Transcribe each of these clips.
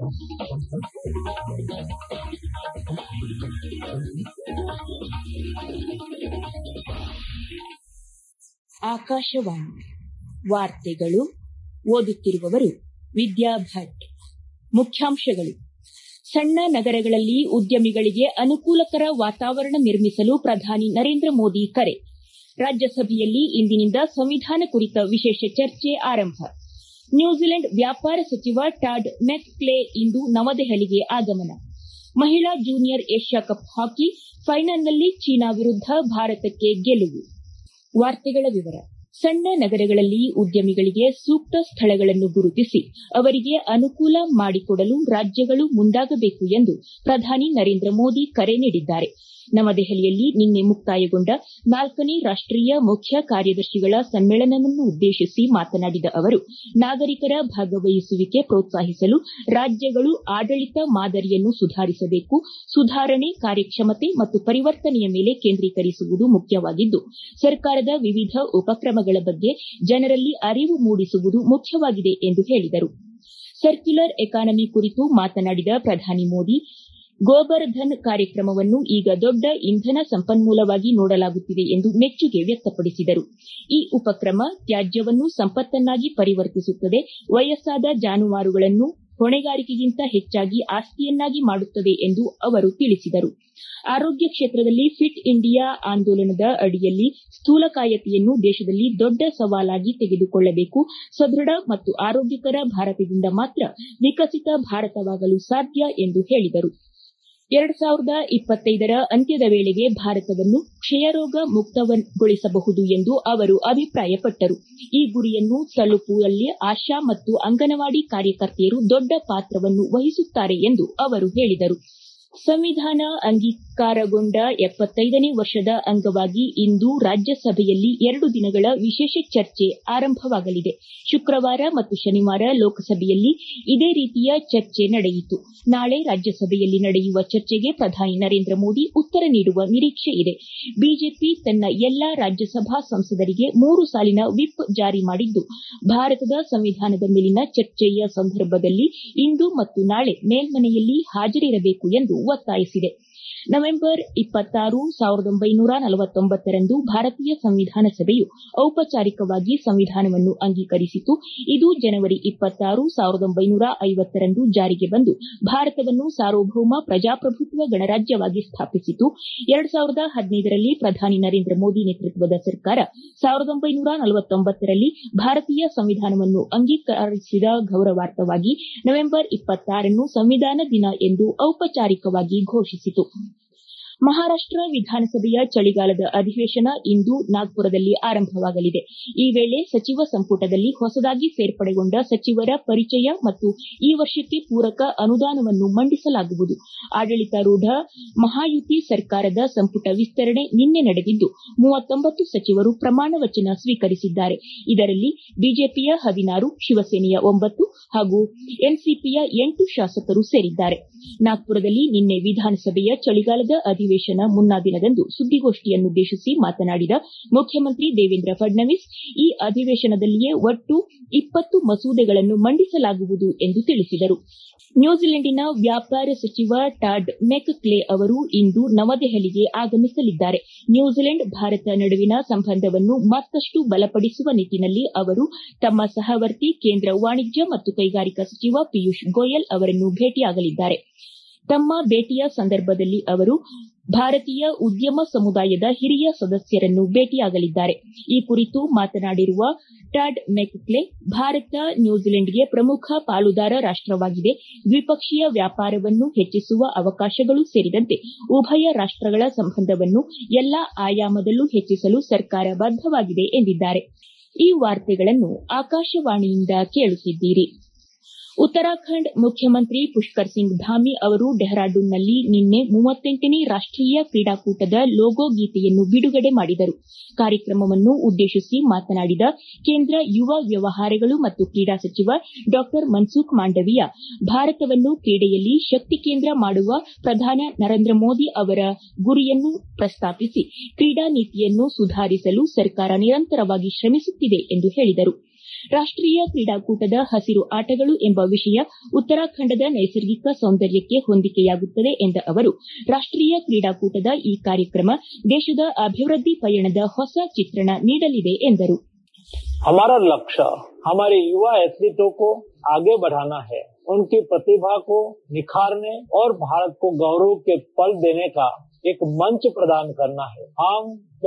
ಆಕಾಶವಾಣಿ ವಾರ್ತೆಗಳು ಓದುತ್ತಿರುವವರು ವಿದ್ಯಾ ಭಟ್ ಮುಖ್ಯಾಂಶಗಳು ಸಣ್ಣ ನಗರಗಳಲ್ಲಿ ಉದ್ಯಮಿಗಳಿಗೆ ಅನುಕೂಲಕರ ವಾತಾವರಣ ನಿರ್ಮಿಸಲು ಪ್ರಧಾನಿ ನರೇಂದ್ರ ಮೋದಿ ಕರೆ ರಾಜ್ಯಸಭೆಯಲ್ಲಿ ಇಂದಿನಿಂದ ಸಂವಿಧಾನ ಕುರಿತ ವಿಶೇಷ ಚರ್ಚೆ ಆರಂಭ ನ್ಯೂಜಿಲೆಂಡ್ ವ್ಯಾಪಾರ ಸಚಿವ ಟಾಡ್ ಮೆಕ್ಕ್ಲೆ ಇಂದು ನವದೆಹಲಿಗೆ ಆಗಮನ ಮಹಿಳಾ ಜೂನಿಯರ್ ಏಷ್ಯಾ ಕಪ್ ಹಾಕಿ ಫೈನಲ್ನಲ್ಲಿ ಚೀನಾ ವಿರುದ್ಧ ಭಾರತಕ್ಕೆ ಗೆಲುವು ಸಣ್ಣ ನಗರಗಳಲ್ಲಿ ಉದ್ಯಮಿಗಳಿಗೆ ಸೂಕ್ತ ಸ್ಥಳಗಳನ್ನು ಗುರುತಿಸಿ ಅವರಿಗೆ ಅನುಕೂಲ ಮಾಡಿಕೊಡಲು ರಾಜ್ಯಗಳು ಮುಂದಾಗಬೇಕು ಎಂದು ಪ್ರಧಾನಿ ನರೇಂದ್ರ ಮೋದಿ ಕರೆ ನೀಡಿದ್ದಾರೆ ನವದೆಹಲಿಯಲ್ಲಿ ನಿನ್ನೆ ಮುಕ್ತಾಯಗೊಂಡ ನಾಲ್ಕನೇ ರಾಷ್ಟೀಯ ಮುಖ್ಯ ಕಾರ್ಯದರ್ಶಿಗಳ ಸಮ್ಮೇಳನವನ್ನುದ್ದೇಶಿಸಿ ಮಾತನಾಡಿದ ಅವರು ನಾಗರಿಕರ ಭಾಗವಹಿಸುವಿಕೆ ಪ್ರೋತ್ಸಾಹಿಸಲು ರಾಜ್ಯಗಳು ಆಡಳಿತ ಮಾದರಿಯನ್ನು ಸುಧಾರಿಸಬೇಕು ಸುಧಾರಣೆ ಕಾರ್ಯಕ್ಷಮತೆ ಮತ್ತು ಪರಿವರ್ತನೆಯ ಮೇಲೆ ಕೇಂದ್ರೀಕರಿಸುವುದು ಮುಖ್ಯವಾಗಿದ್ದು ಸರ್ಕಾರದ ವಿವಿಧ ಉಪಕ್ರಮಗಳ ಬಗ್ಗೆ ಜನರಲ್ಲಿ ಅರಿವು ಮೂಡಿಸುವುದು ಮುಖ್ಯವಾಗಿದೆ ಎಂದು ಹೇಳಿದರು ಸರ್ಕ್ಯುಲರ್ ಎಕಾನಮಿ ಕುರಿತು ಮಾತನಾಡಿದ ಪ್ರಧಾನಿ ಮೋದಿ ಗೋಬರ್ ಧನ್ ಕಾರ್ಯಕ್ರಮವನ್ನು ಈಗ ದೊಡ್ಡ ಇಂಧನ ಸಂಪನ್ಮೂಲವಾಗಿ ನೋಡಲಾಗುತ್ತಿದೆ ಎಂದು ಮೆಚ್ಚುಗೆ ವ್ಯಕ್ತಪಡಿಸಿದರು ಈ ಉಪಕ್ರಮ ತ್ಯಾಜ್ಯವನ್ನು ಸಂಪತ್ತನ್ನಾಗಿ ಪರಿವರ್ತಿಸುತ್ತದೆ ವಯಸ್ಸಾದ ಜಾನುವಾರುಗಳನ್ನು ಹೊಣೆಗಾರಿಕೆಗಿಂತ ಹೆಚ್ಚಾಗಿ ಆಸ್ತಿಯನ್ನಾಗಿ ಮಾಡುತ್ತದೆ ಎಂದು ಅವರು ತಿಳಿಸಿದರು ಆರೋಗ್ಯ ಕ್ಷೇತ್ರದಲ್ಲಿ ಫಿಟ್ ಇಂಡಿಯಾ ಆಂದೋಲನದ ಅಡಿಯಲ್ಲಿ ಸ್ಥೂಲಕಾಯತೆಯನ್ನು ದೇಶದಲ್ಲಿ ದೊಡ್ಡ ಸವಾಲಾಗಿ ತೆಗೆದುಕೊಳ್ಳಬೇಕು ಸದೃಢ ಮತ್ತು ಆರೋಗ್ಯಕರ ಭಾರತದಿಂದ ಮಾತ್ರ ವಿಕಸಿತ ಭಾರತವಾಗಲು ಸಾಧ್ಯ ಎಂದು ಹೇಳಿದರು ಎರಡು ಸಾವಿರದ ಇಪ್ಪತ್ತೈದರ ಅಂತ್ಯದ ವೇಳೆಗೆ ಭಾರತವನ್ನು ಕ್ಷಯರೋಗ ಮುಕ್ತಗೊಳಿಸಬಹುದು ಎಂದು ಅವರು ಅಭಿಪ್ರಾಯಪಟ್ಟರು ಈ ಗುರಿಯನ್ನು ತಲುಪುವಲ್ಲಿ ಆಶಾ ಮತ್ತು ಅಂಗನವಾಡಿ ಕಾರ್ಯಕರ್ತೆಯರು ದೊಡ್ಡ ಪಾತ್ರವನ್ನು ವಹಿಸುತ್ತಾರೆ ಎಂದು ಅವರು ಹೇಳಿದರು ಸಂವಿಧಾನ ಅಂಗೀಕಾರಗೊಂಡ ಎಪ್ಪತ್ತೈದನೇ ವರ್ಷದ ಅಂಗವಾಗಿ ಇಂದು ರಾಜ್ಯಸಭೆಯಲ್ಲಿ ಎರಡು ದಿನಗಳ ವಿಶೇಷ ಚರ್ಚೆ ಆರಂಭವಾಗಲಿದೆ ಶುಕ್ರವಾರ ಮತ್ತು ಶನಿವಾರ ಲೋಕಸಭೆಯಲ್ಲಿ ಇದೇ ರೀತಿಯ ಚರ್ಚೆ ನಡೆಯಿತು ನಾಳೆ ರಾಜ್ಯಸಭೆಯಲ್ಲಿ ನಡೆಯುವ ಚರ್ಚೆಗೆ ಪ್ರಧಾನಿ ನರೇಂದ್ರ ಮೋದಿ ಉತ್ತರ ನೀಡುವ ನಿರೀಕ್ಷೆ ಇದೆ ಬಿಜೆಪಿ ತನ್ನ ಎಲ್ಲಾ ರಾಜ್ಯಸಭಾ ಸಂಸದರಿಗೆ ಮೂರು ಸಾಲಿನ ವಿಪ್ ಜಾರಿ ಮಾಡಿದ್ದು ಭಾರತದ ಸಂವಿಧಾನದ ಮೇಲಿನ ಚರ್ಚೆಯ ಸಂದರ್ಭದಲ್ಲಿ ಇಂದು ಮತ್ತು ನಾಳೆ ಮೇಲ್ಮನೆಯಲ್ಲಿ ಹಾಜರಿರಬೇಕು ಎಂದು ಒತ್ತಾಯಿಸಿದೆ ನವೆಂಬರ್ ಇಪ್ಪತ್ತಾರು ಸಾವಿರದ ಒಂಬೈನೂರ ನಲವತ್ತೊಂಬತ್ತರಂದು ಭಾರತೀಯ ಸಂವಿಧಾನ ಸಭೆಯು ಔಪಚಾರಿಕವಾಗಿ ಸಂವಿಧಾನವನ್ನು ಅಂಗೀಕರಿಸಿತು ಇದು ಜನವರಿ ಇಪ್ಪತ್ತಾರು ಸಾವಿರದ ಒಂಬೈನೂರ ಐವತ್ತರಂದು ಜಾರಿಗೆ ಬಂದು ಭಾರತವನ್ನು ಸಾರ್ವಭೌಮ ಪ್ರಜಾಪ್ರಭುತ್ವ ಗಣರಾಜ್ಯವಾಗಿ ಸ್ಥಾಪಿಸಿತು ಎರಡು ಸಾವಿರದ ಹದಿನೈದರಲ್ಲಿ ಪ್ರಧಾನಿ ನರೇಂದ್ರ ಮೋದಿ ನೇತೃತ್ವದ ಸರ್ಕಾರ ಸಾವಿರದ ಒಂಬೈನೂರ ನಲವತ್ತೊಂಬತ್ತರಲ್ಲಿ ಭಾರತೀಯ ಸಂವಿಧಾನವನ್ನು ಅಂಗೀಕರಿಸಿದ ಗೌರವಾರ್ಥವಾಗಿ ನವೆಂಬರ್ ಇಪ್ಪತ್ತಾರನ್ನು ಸಂವಿಧಾನ ದಿನ ಎಂದು ಔಪಚಾರಿಕವಾಗಿ ಘೋಷಿಸಿತು ಮಹಾರಾಷ್ಟ ವಿಧಾನಸಭೆಯ ಚಳಿಗಾಲದ ಅಧಿವೇಶನ ಇಂದು ನಾಗ್ಪುರದಲ್ಲಿ ಆರಂಭವಾಗಲಿದೆ ಈ ವೇಳೆ ಸಚಿವ ಸಂಪುಟದಲ್ಲಿ ಹೊಸದಾಗಿ ಸೇರ್ಪಡೆಗೊಂಡ ಸಚಿವರ ಪರಿಚಯ ಮತ್ತು ಈ ವರ್ಷಕ್ಕೆ ಪೂರಕ ಅನುದಾನವನ್ನು ಮಂಡಿಸಲಾಗುವುದು ಆಡಳಿತಾರೂಢ ಮಹಾಯುತಿ ಸರ್ಕಾರದ ಸಂಪುಟ ವಿಸ್ತರಣೆ ನಿನ್ನೆ ನಡೆದಿದ್ದು ಮೂವತ್ತೊಂಬತ್ತು ಸಚಿವರು ಪ್ರಮಾಣ ವಚನ ಸ್ವೀಕರಿಸಿದ್ದಾರೆ ಇದರಲ್ಲಿ ಬಿಜೆಪಿಯ ಹದಿನಾರು ಶಿವಸೇನೆಯ ಒಂಬತ್ತು ಹಾಗೂ ಎನ್ಸಿಪಿಯ ಎಂಟು ಶಾಸಕರು ಸೇರಿದ್ದಾರೆ ನಾಗ್ಪುರದಲ್ಲಿ ನಿನ್ನೆ ವಿಧಾನಸಭೆಯ ಚಳಿಗಾಲದ ಅಧಿವೇಶನ ಮುನ್ನಾ ದಿನದಂದು ಸುದ್ದಿಗೋಷ್ಠಿಯನ್ನುದ್ದೇಶಿಸಿ ಮಾತನಾಡಿದ ಮುಖ್ಯಮಂತ್ರಿ ದೇವೇಂದ್ರ ಫಡ್ನವೀಸ್ ಈ ಅಧಿವೇಶನದಲ್ಲಿಯೇ ಒಟ್ಟು ಇಪ್ಪತ್ತು ಮಸೂದೆಗಳನ್ನು ಮಂಡಿಸಲಾಗುವುದು ಎಂದು ತಿಳಿಸಿದರು ನ್ಯೂಜಿಲೆಂಡಿನ ವ್ಯಾಪಾರ ಸಚಿವ ಟಾಡ್ ಮೆಕ್ಕ್ಲೆ ಅವರು ಇಂದು ನವದೆಹಲಿಗೆ ಆಗಮಿಸಲಿದ್ದಾರೆ ನ್ಯೂಜಿಲೆಂಡ್ ಭಾರತ ನಡುವಿನ ಸಂಬಂಧವನ್ನು ಮತ್ತಷ್ಟು ಬಲಪಡಿಸುವ ನಿಟ್ಟನಲ್ಲಿ ಅವರು ತಮ್ಮ ಸಹವರ್ತಿ ಕೇಂದ್ರ ವಾಣಿಜ್ಯ ಮತ್ತು ಕೈಗಾರಿಕಾ ಸಚಿವ ಪಿಯೂಷ್ ಗೋಯಲ್ ಅವರನ್ನು ಭೇಟಿಯಾಗಲಿದ್ದಾರೆ ತಮ್ಮ ಭೇಟಿಯ ಸಂದರ್ಭದಲ್ಲಿ ಅವರು ಭಾರತೀಯ ಉದ್ಯಮ ಸಮುದಾಯದ ಹಿರಿಯ ಸದಸ್ಯರನ್ನು ಭೇಟಿಯಾಗಲಿದ್ದಾರೆ ಈ ಕುರಿತು ಮಾತನಾಡಿರುವ ಟಾಡ್ ಮೆಕ್ಕ್ಲೆ ಭಾರತ ನ್ಯೂಜಿಲೆಂಡ್ಗೆ ಪ್ರಮುಖ ಪಾಲುದಾರ ರಾಷ್ಟವಾಗಿದೆ ದ್ವಿಪಕ್ಷೀಯ ವ್ಯಾಪಾರವನ್ನು ಹೆಚ್ಚಿಸುವ ಅವಕಾಶಗಳು ಸೇರಿದಂತೆ ಉಭಯ ರಾಷ್ಟಗಳ ಸಂಬಂಧವನ್ನು ಎಲ್ಲಾ ಆಯಾಮದಲ್ಲೂ ಹೆಚ್ಚಿಸಲು ಸರ್ಕಾರ ಬದ್ದವಾಗಿದೆ ಎಂದಿದ್ದಾರೆ ಈ ವಾರ್ತೆಗಳನ್ನು ಆಕಾಶವಾಣಿಯಿಂದ ಕೇಳುತ್ತಿದ್ದೀರಿ ಉತ್ತರಾಖಂಡ್ ಮುಖ್ಯಮಂತ್ರಿ ಪುಷ್ಕರ್ ಸಿಂಗ್ ಧಾಮಿ ಅವರು ಡೆಹ್ರಾಡೂನ್ನಲ್ಲಿ ನಿನ್ನೆ ಮೂವತ್ತೆಂಟನೇ ರಾಷ್ಟೀಯ ಕ್ರೀಡಾಕೂಟದ ಲೋಗೋ ಗೀತೆಯನ್ನು ಬಿಡುಗಡೆ ಮಾಡಿದರು ಕಾರ್ಯಕ್ರಮವನ್ನು ಉದ್ದೇಶಿಸಿ ಮಾತನಾಡಿದ ಕೇಂದ್ರ ಯುವ ವ್ಯವಹಾರಗಳು ಮತ್ತು ಕ್ರೀಡಾ ಸಚಿವ ಡಾ ಮನ್ಸುಖ್ ಮಾಂಡವೀಯ ಭಾರತವನ್ನು ಕ್ರೀಡೆಯಲ್ಲಿ ಶಕ್ತಿ ಕೇಂದ್ರ ಮಾಡುವ ಪ್ರಧಾನಿ ನರೇಂದ್ರ ಮೋದಿ ಅವರ ಗುರಿಯನ್ನು ಪ್ರಸ್ತಾಪಿಸಿ ಕ್ರೀಡಾ ನೀತಿಯನ್ನು ಸುಧಾರಿಸಲು ಸರ್ಕಾರ ನಿರಂತರವಾಗಿ ಶ್ರಮಿಸುತ್ತಿದೆ ಎಂದು ಹೇಳಿದರು ರಾಷ್ಟೀಯ ಕ್ರೀಡಾಕೂಟದ ಹಸಿರು ಆಟಗಳು ಎಂಬ ವಿಷಯ ಉತ್ತರಾಖಂಡದ ನೈಸರ್ಗಿಕ ಸೌಂದರ್ಯಕ್ಕೆ ಹೊಂದಿಕೆಯಾಗುತ್ತದೆ ಎಂದ ಅವರು ರಾಷ್ಟೀಯ ಕ್ರೀಡಾಕೂಟದ ಈ ಕಾರ್ಯಕ್ರಮ ದೇಶದ ಅಭಿವೃದ್ಧಿ ಪಯಣದ ಹೊಸ ಚಿತ್ರಣ ನೀಡಲಿದೆ ಎಂದರು हमारा लक्ष्य हमारे युवा एथलीटों को आगे बढ़ाना है उनकी प्रतिभा को निखारने और भारत को गौरव के पल देने का एक मंच प्रदान करना है हम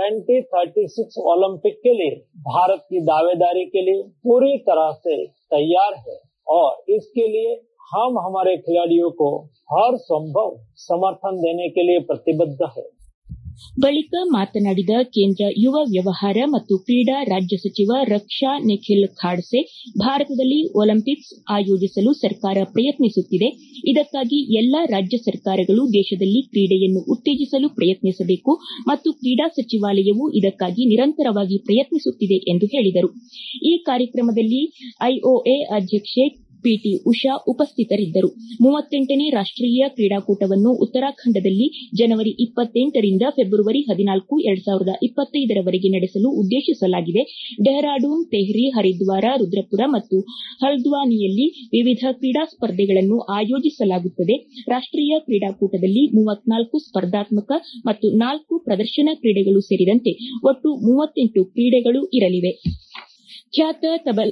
2036 ओलंपिक के लिए भारत की दावेदारी के लिए पूरी तरह से तैयार है और इसके लिए हम हमारे खिलाड़ियों को हर संभव समर्थन देने के लिए प्रतिबद्ध है ಬಳಿಕ ಮಾತನಾಡಿದ ಕೇಂದ್ರ ಯುವ ವ್ಯವಹಾರ ಮತ್ತು ಕ್ರೀಡಾ ರಾಜ್ಯ ಸಚಿವ ರಕ್ಷಾ ನಿಖಿಲ್ ಖಾಡ್ಸೆ ಭಾರತದಲ್ಲಿ ಒಲಿಂಪಿಕ್ಸ್ ಆಯೋಜಿಸಲು ಸರ್ಕಾರ ಪ್ರಯತ್ನಿಸುತ್ತಿದೆ ಇದಕ್ಕಾಗಿ ಎಲ್ಲಾ ರಾಜ್ಯ ಸರ್ಕಾರಗಳು ದೇಶದಲ್ಲಿ ಕ್ರೀಡೆಯನ್ನು ಉತ್ತೇಜಿಸಲು ಪ್ರಯತ್ನಿಸಬೇಕು ಮತ್ತು ಕ್ರೀಡಾ ಸಚಿವಾಲಯವು ಇದಕ್ಕಾಗಿ ನಿರಂತರವಾಗಿ ಪ್ರಯತ್ನಿಸುತ್ತಿದೆ ಎಂದು ಹೇಳಿದರು ಈ ಕಾರ್ಯಕ್ರಮದಲ್ಲಿ ಐಒಎ ಅಧ್ಯಕ್ಷೆ ಪಿಟಿ ಉಷಾ ಉಪಸ್ಥಿತರಿದ್ದರು ಮೂವತ್ತೆಂಟನೇ ರಾಷ್ಟೀಯ ಕ್ರೀಡಾಕೂಟವನ್ನು ಉತ್ತರಾಖಂಡದಲ್ಲಿ ಜನವರಿ ಇಪ್ಪತ್ತೆಂಟರಿಂದ ಫೆಬ್ರವರಿ ಹದಿನಾಲ್ಕು ಎರಡ್ ಸಾವಿರದ ಇಪ್ಪತ್ತೈದರವರೆಗೆ ನಡೆಸಲು ಉದ್ದೇಶಿಸಲಾಗಿದೆ ಡೆಹ್ರಾಡೂನ್ ತೆಹ್ರಿ ಹರಿದ್ವಾರ ರುದ್ರಪುರ ಮತ್ತು ಹಲ್ದ್ವಾನಿಯಲ್ಲಿ ವಿವಿಧ ಕ್ರೀಡಾ ಸ್ಪರ್ಧೆಗಳನ್ನು ಆಯೋಜಿಸಲಾಗುತ್ತದೆ ರಾಷ್ಟೀಯ ಕ್ರೀಡಾಕೂಟದಲ್ಲಿ ಮೂವತ್ನಾಲ್ಕು ಸ್ಪರ್ಧಾತ್ಮಕ ಮತ್ತು ನಾಲ್ಕು ಪ್ರದರ್ಶನ ಕ್ರೀಡೆಗಳು ಸೇರಿದಂತೆ ಒಟ್ಟು ಮೂವತ್ತೆಂಟು ಕ್ರೀಡೆಗಳು ಇರಲಿವೆ ಖ್ಯಾತ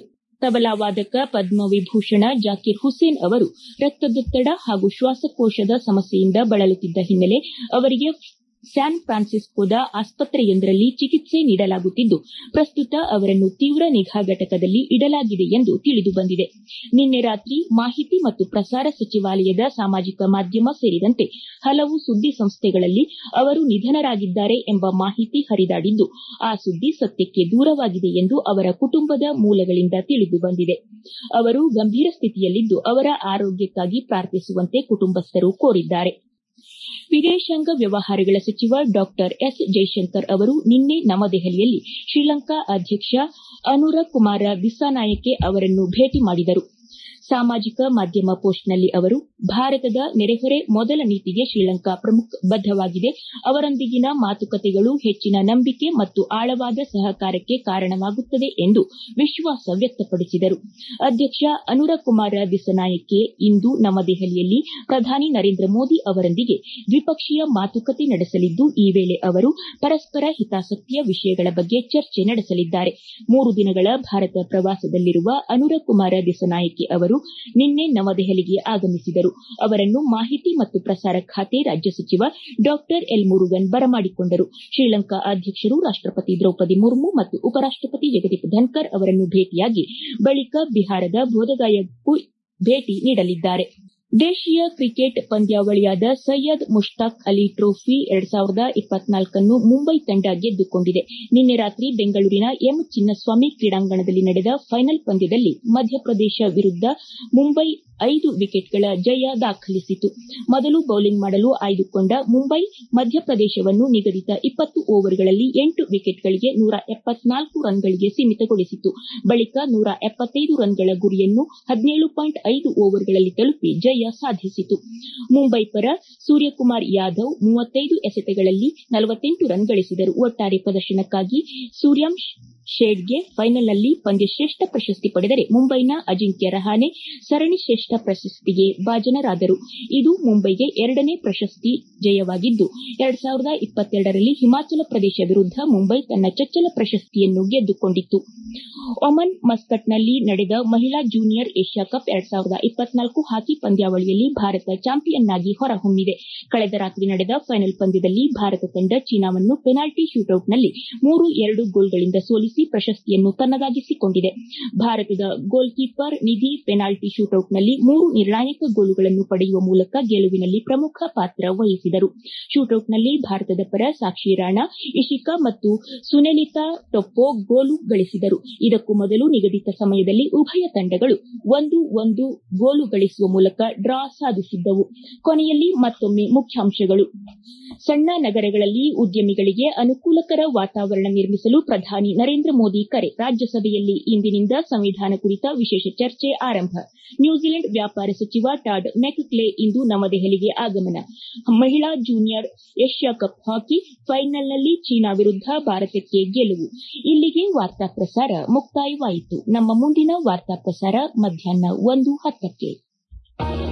ತಬಲಾ ವಾದಕ ಪದ್ಮವಿಭೂಷಣ ಜಾಕೀರ್ ಹುಸೇನ್ ಅವರು ರಕ್ತದೊತ್ತಡ ಹಾಗೂ ಶ್ವಾಸಕೋಶದ ಸಮಸ್ಯೆಯಿಂದ ಬಳಲುತ್ತಿದ್ದ ಹಿನ್ನೆಲೆ ಅವರಿಗೆ ಸ್ಯಾನ್ ಫ್ರಾನ್ಸಿಸ್ಕೋದ ಆಸ್ಪತ್ರೆಯೊಂದರಲ್ಲಿ ಚಿಕಿತ್ಸೆ ನೀಡಲಾಗುತ್ತಿದ್ದು ಪ್ರಸ್ತುತ ಅವರನ್ನು ತೀವ್ರ ನಿಗಾ ಘಟಕದಲ್ಲಿ ಇಡಲಾಗಿದೆ ಎಂದು ತಿಳಿದು ಬಂದಿದೆ ನಿನ್ನೆ ರಾತ್ರಿ ಮಾಹಿತಿ ಮತ್ತು ಪ್ರಸಾರ ಸಚಿವಾಲಯದ ಸಾಮಾಜಿಕ ಮಾಧ್ಯಮ ಸೇರಿದಂತೆ ಹಲವು ಸುದ್ದಿ ಸಂಸ್ಥೆಗಳಲ್ಲಿ ಅವರು ನಿಧನರಾಗಿದ್ದಾರೆ ಎಂಬ ಮಾಹಿತಿ ಹರಿದಾಡಿದ್ದು ಆ ಸುದ್ದಿ ಸತ್ಯಕ್ಕೆ ದೂರವಾಗಿದೆ ಎಂದು ಅವರ ಕುಟುಂಬದ ಮೂಲಗಳಿಂದ ತಿಳಿದು ಬಂದಿದೆ ಅವರು ಗಂಭೀರ ಸ್ಥಿತಿಯಲ್ಲಿದ್ದು ಅವರ ಆರೋಗ್ಯಕ್ಕಾಗಿ ಪ್ರಾರ್ಥಿಸುವಂತೆ ಕುಟುಂಬಸ್ಥರು ಕೋರಿದ್ದಾರೆ ವಿದೇಶಾಂಗ ವ್ಯವಹಾರಗಳ ಸಚಿವ ಡಾ ಎಸ್ ಜೈಶಂಕರ್ ಅವರು ನಿನ್ನೆ ನವದೆಹಲಿಯಲ್ಲಿ ಶ್ರೀಲಂಕಾ ಅಧ್ಯಕ್ಷ ಅನುರ ಕುಮಾರ ದಿಸ್ಸಾನಾಯಕೆ ಅವರನ್ನು ಭೇಟಿ ಮಾಡಿದರು ಸಾಮಾಜಿಕ ಮಾಧ್ಯಮ ಪೋಸ್ಟ್ನಲ್ಲಿ ಅವರು ಭಾರತದ ನೆರೆಹೊರೆ ಮೊದಲ ನೀತಿಗೆ ಶ್ರೀಲಂಕಾ ಬದ್ದವಾಗಿದೆ ಅವರೊಂದಿಗಿನ ಮಾತುಕತೆಗಳು ಹೆಚ್ಚಿನ ನಂಬಿಕೆ ಮತ್ತು ಆಳವಾದ ಸಹಕಾರಕ್ಕೆ ಕಾರಣವಾಗುತ್ತದೆ ಎಂದು ವಿಶ್ವಾಸ ವ್ಯಕ್ತಪಡಿಸಿದರು ಅಧ್ಯಕ್ಷ ಅನುರ ಕುಮಾರ ದಿಸನಾಯಕೆ ಇಂದು ನವದೆಹಲಿಯಲ್ಲಿ ಪ್ರಧಾನಿ ನರೇಂದ್ರ ಮೋದಿ ಅವರೊಂದಿಗೆ ದ್ವಿಪಕ್ಷೀಯ ಮಾತುಕತೆ ನಡೆಸಲಿದ್ದು ಈ ವೇಳೆ ಅವರು ಪರಸ್ಪರ ಹಿತಾಸಕ್ತಿಯ ವಿಷಯಗಳ ಬಗ್ಗೆ ಚರ್ಚೆ ನಡೆಸಲಿದ್ದಾರೆ ಮೂರು ದಿನಗಳ ಭಾರತ ಪ್ರವಾಸದಲ್ಲಿರುವ ಅನುರ ಕುಮಾರ ದಿಸನಾಯಕೆ ಅವರು ನಿನ್ನೆ ನವದೆಹಲಿಗೆ ಆಗಮಿಸಿದರು ಅವರನ್ನು ಮಾಹಿತಿ ಮತ್ತು ಪ್ರಸಾರ ಖಾತೆ ರಾಜ್ಯ ಸಚಿವ ಡಾ ಎಲ್ ಮುರುಗನ್ ಬರಮಾಡಿಕೊಂಡರು ಶ್ರೀಲಂಕಾ ಅಧ್ಯಕ್ಷರು ರಾಷ್ಟಪತಿ ದ್ರೌಪದಿ ಮುರ್ಮು ಮತ್ತು ಉಪರಾಷ್ಟಪತಿ ಜಗದೀಪ್ ಧನ್ಕರ್ ಅವರನ್ನು ಭೇಟಿಯಾಗಿ ಬಳಿಕ ಬಿಹಾರದ ಬೋಧಗಾಯಕ್ಕೂ ಭೇಟಿ ನೀಡಲಿದ್ದಾರೆ ದೇಶೀಯ ಕ್ರಿಕೆಟ್ ಪಂದ್ಯಾವಳಿಯಾದ ಸಯ್ಯದ್ ಮುಷ್ತಾಕ್ ಅಲಿ ಟ್ರೋಫಿ ಎರಡ್ ಸಾವಿರದ ಇಪ್ಪತ್ನಾಲ್ಕನ್ನು ಮುಂಬೈ ತಂಡ ಗೆದ್ದುಕೊಂಡಿದೆ ನಿನ್ನೆ ರಾತ್ರಿ ಬೆಂಗಳೂರಿನ ಎಂ ಚಿನ್ನಸ್ವಾಮಿ ಕ್ರೀಡಾಂಗಣದಲ್ಲಿ ನಡೆದ ಫೈನಲ್ ಪಂದ್ಯದಲ್ಲಿ ಮಧ್ಯಪ್ರದೇಶ ವಿರುದ್ದ ಮುಂಬೈ ಐದು ವಿಕೆಟ್ಗಳ ಜಯ ದಾಖಲಿಸಿತು ಮೊದಲು ಬೌಲಿಂಗ್ ಮಾಡಲು ಆಯ್ದುಕೊಂಡ ಮುಂಬೈ ಮಧ್ಯಪ್ರದೇಶವನ್ನು ನಿಗದಿತ ಇಪ್ಪತ್ತು ಓವರ್ಗಳಲ್ಲಿ ಎಂಟು ವಿಕೆಟ್ಗಳಿಗೆ ನೂರ ಎಪ್ಪತ್ನಾಲ್ಕು ರನ್ಗಳಿಗೆ ಸೀಮಿತಗೊಳಿಸಿತು ಬಳಿಕ ನೂರ ಎಪ್ಪತ್ತೈದು ರನ್ಗಳ ಗುರಿಯನ್ನು ಹದಿನೇಳು ಪಾಯಿಂಟ್ ಐದು ಓವರ್ಗಳಲ್ಲಿ ತಲುಪಿ ಜಯ ಸಾಧಿಸಿತು ಮುಂಬೈ ಪರ ಸೂರ್ಯಕುಮಾರ್ ಯಾದವ್ ಮೂವತ್ತೈದು ಎಸೆತಗಳಲ್ಲಿ ನಲವತ್ತೆಂಟು ರನ್ ಗಳಿಸಿದರು ಒಟ್ಟಾರೆ ಪ್ರದರ್ಶನಕ್ಕಾಗಿ ಸೂರ್ಯವಂಶ್ ಶೇಡ್ಗೆ ಫೈನಲ್ನಲ್ಲಿ ಪಂದ್ಯಶ್ರೇಷ್ಠ ಪ್ರಶಸ್ತಿ ಪಡೆದರೆ ಮುಂಬೈನ ಅಜಿಂಕ್ಯ ರಹಾನೆ ಸರಣಿ ಶ್ರೇಷ್ಠ ಪ್ರಶಸ್ತಿಗೆ ಭಾಜನರಾದರು ಇದು ಮುಂಬೈಗೆ ಎರಡನೇ ಪ್ರಶಸ್ತಿ ಜಯವಾಗಿದ್ದು ಎರಡ್ ಸಾವಿರದ ಇಪ್ಪತ್ತೆರಡರಲ್ಲಿ ಹಿಮಾಚಲ ಪ್ರದೇಶ ವಿರುದ್ದ ಮುಂಬೈ ತನ್ನ ಚೊಚ್ಚಲ ಪ್ರಶಸ್ತಿಯನ್ನು ಗೆದ್ದುಕೊಂಡಿತ್ತು ಒಮನ್ ಮಸ್ಕಟ್ನಲ್ಲಿ ನಡೆದ ಮಹಿಳಾ ಜೂನಿಯರ್ ಏಷ್ಯಾ ಕಪ್ ಎರಡ್ ಸಾವಿರದ ಇಪ್ಪತ್ನಾಲ್ಕು ಹಾಕಿ ಪಂದ್ಯಾವಳಿಯಲ್ಲಿ ಭಾರತ ಚಾಂಪಿಯನ್ ಆಗಿ ಹೊರಹೊಮ್ಮಿದೆ ಕಳೆದ ರಾತ್ರಿ ನಡೆದ ಫೈನಲ್ ಪಂದ್ಯದಲ್ಲಿ ಭಾರತ ತಂಡ ಚೀನಾವನ್ನು ಪೆನಾಲ್ಟಿ ಶೂಟೌಟ್ನಲ್ಲಿ ಮೂರು ಎರಡು ಗೋಲ್ಗಳಿಂದ ಸೋಲಿಸಿ ಪ್ರಶಸ್ತಿಯನ್ನು ತನ್ನದಾಗಿಸಿಕೊಂಡಿದೆ ಭಾರತದ ಗೋಲ್ ಕೀಪರ್ ನಿಧಿ ಪೆನಾಲ್ಟಿ ಶೂಟೌಟ್ನಲ್ಲಿ ಮೂರು ನಿರ್ಣಾಯಕ ಗೋಲುಗಳನ್ನು ಪಡೆಯುವ ಮೂಲಕ ಗೆಲುವಿನಲ್ಲಿ ಪ್ರಮುಖ ಪಾತ್ರ ವಹಿಸಿದರು ಶೂಟೌಟ್ನಲ್ಲಿ ಭಾರತದ ಪರ ಸಾಕ್ಷಿ ರಾಣಾ ಇಶಿಕಾ ಮತ್ತು ಸುನೆಲಿತಾ ಟೊಪ್ಪೊ ಗೋಲು ಗಳಿಸಿದರು ಇದಕ್ಕೂ ಮೊದಲು ನಿಗದಿತ ಸಮಯದಲ್ಲಿ ಉಭಯ ತಂಡಗಳು ಒಂದು ಒಂದು ಗೋಲು ಗಳಿಸುವ ಮೂಲಕ ಡ್ರಾ ಸಾಧಿಸಿದ್ದವು ಕೊನೆಯಲ್ಲಿ ಮತ್ತೊಮ್ಮೆ ಮುಖ್ಯಾಂಶಗಳು ಸಣ್ಣ ನಗರಗಳಲ್ಲಿ ಉದ್ಯಮಿಗಳಿಗೆ ಅನುಕೂಲಕರ ವಾತಾವರಣ ನಿರ್ಮಿಸಲು ಪ್ರಧಾನಿ ನರೇಂದ್ರ ನರೇಂದ್ರ ಮೋದಿ ಕರೆ ರಾಜ್ಯಸಭೆಯಲ್ಲಿ ಇಂದಿನಿಂದ ಸಂವಿಧಾನ ಕುರಿತ ವಿಶೇಷ ಚರ್ಚೆ ಆರಂಭ ನ್ಯೂಜಿಲೆಂಡ್ ವ್ಯಾಪಾರ ಸಚಿವ ಟಾಡ್ ಮೆಕ್ಕ್ಲೆ ಇಂದು ನವದೆಹಲಿಗೆ ಆಗಮನ ಮಹಿಳಾ ಜೂನಿಯರ್ ಏಷ್ಯಾ ಕಪ್ ಹಾಕಿ ಫೈನಲ್ನಲ್ಲಿ ಚೀನಾ ವಿರುದ್ಧ ಭಾರತಕ್ಕೆ ಗೆಲುವು ಇಲ್ಲಿಗೆ ವಾರ್ತಾ ಪ್ರಸಾರ ಮುಕ್ತಾಯವಾಯಿತು ನಮ್ಮ ಮುಂದಿನ ವಾರ್ತಾ ಪ್ರಸಾರ ಮಧ್ಯಾಹ್ನ ಒಂದು ಹತ್ತಕ್ಕೆ